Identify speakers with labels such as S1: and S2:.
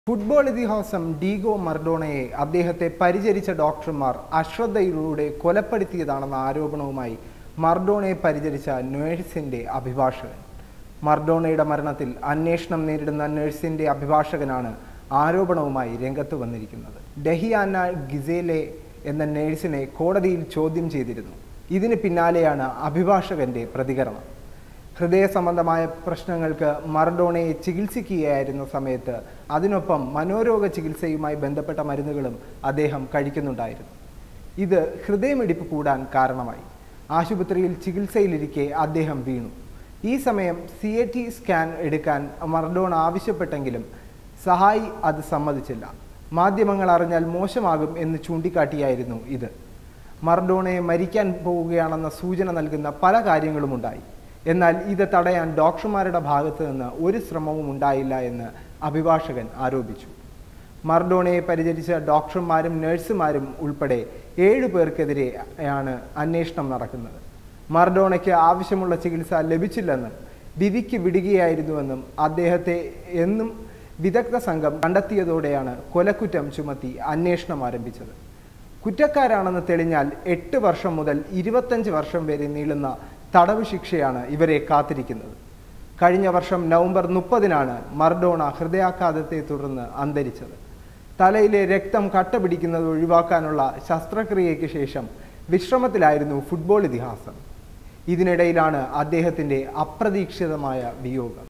S1: football ഇതിഹാസം Diego മർഡോണയെ അദ്ദേഹത്തെ പരിചരിച്ച ഡോക്ടർമാർ അശ്രദ്ധയിലൂടെ കൊലപ്പെടുത്തിയതാണെന്ന ആരോപണവുമായി മർഡോണയെ പരിചരിച്ച നേഴ്സിന്റെ അഭിഭാഷകൻ മർഡോണയുടെ മരണത്തിൽ അന്വേഷണം നേരിടുന്ന നഴ്സിന്റെ അഭിഭാഷകനാണ് ആരോപണവുമായി രംഗത്ത് വന്നിരിക്കുന്നത് ഡെഹിയാന ഗിസേലെ എന്ന നേഴ്സിനെ കോടതിയിൽ ചോദ്യം ചെയ്തിരുന്നു ഇതിന് പിന്നാലെയാണ് അഭിഭാഷകന്റെ പ്രതികരണം ഹൃദയ സംബന്ധമായ പ്രശ്നങ്ങൾക്ക് മർഡോണയെ ചികിത്സിക്കുകയായിരുന്ന സമയത്ത് അതിനൊപ്പം മനോരോഗ ചികിത്സയുമായി ബന്ധപ്പെട്ട മരുന്നുകളും അദ്ദേഹം കഴിക്കുന്നുണ്ടായിരുന്നു ഇത് ഹൃദയമിടിപ്പ് കൂടാൻ കാരണമായി ആശുപത്രിയിൽ ചികിത്സയിലിരിക്കെ അദ്ദേഹം വീണു ഈ സമയം സി എ ടി സ്കാൻ എടുക്കാൻ മർഡോണ ആവശ്യപ്പെട്ടെങ്കിലും സഹായി അത് സമ്മതിച്ചില്ല മാധ്യമങ്ങൾ അറിഞ്ഞാൽ മോശമാകും എന്ന് ചൂണ്ടിക്കാട്ടിയായിരുന്നു ഇത് മർഡോണയെ മരിക്കാൻ പോവുകയാണെന്ന സൂചന നൽകുന്ന പല കാര്യങ്ങളും ഉണ്ടായി എന്നാൽ ഇത് തടയാൻ ഡോക്ടർമാരുടെ ഭാഗത്ത് നിന്ന് ഒരു ശ്രമവും ഉണ്ടായില്ല എന്ന് അഭിഭാഷകൻ ആരോപിച്ചു മർഡോണയെ പരിചരിച്ച ഡോക്ടർമാരും നഴ്സുമാരും ഉൾപ്പെടെ ഏഴു പേർക്കെതിരെയാണ് അന്വേഷണം നടക്കുന്നത് മർഡോണയ്ക്ക് ആവശ്യമുള്ള ചികിത്സ ലഭിച്ചില്ലെന്നും വിധിക്ക് വിടുകയായിരുന്നുവെന്നും അദ്ദേഹത്തെ എന്നും വിദഗ്ധ സംഘം കണ്ടെത്തിയതോടെയാണ് കൊലക്കുറ്റം ചുമത്തി അന്വേഷണം ആരംഭിച്ചത് കുറ്റക്കാരാണെന്ന് തെളിഞ്ഞാൽ എട്ട് വർഷം മുതൽ ഇരുപത്തഞ്ച് വർഷം വരെ നീളുന്ന തടവ് ശിക്ഷയാണ് ഇവരെ കാത്തിരിക്കുന്നത് കഴിഞ്ഞ വർഷം നവംബർ മുപ്പതിനാണ് മർഡോണ ഹൃദയാഘാതത്തെ തുടർന്ന് അന്തരിച്ചത് തലയിലെ രക്തം കട്ട പിടിക്കുന്നത് ഒഴിവാക്കാനുള്ള ശസ്ത്രക്രിയയ്ക്ക് ശേഷം വിശ്രമത്തിലായിരുന്നു ഫുട്ബോൾ ഇതിഹാസം ഇതിനിടയിലാണ് അദ്ദേഹത്തിൻ്റെ അപ്രതീക്ഷിതമായ വിയോഗം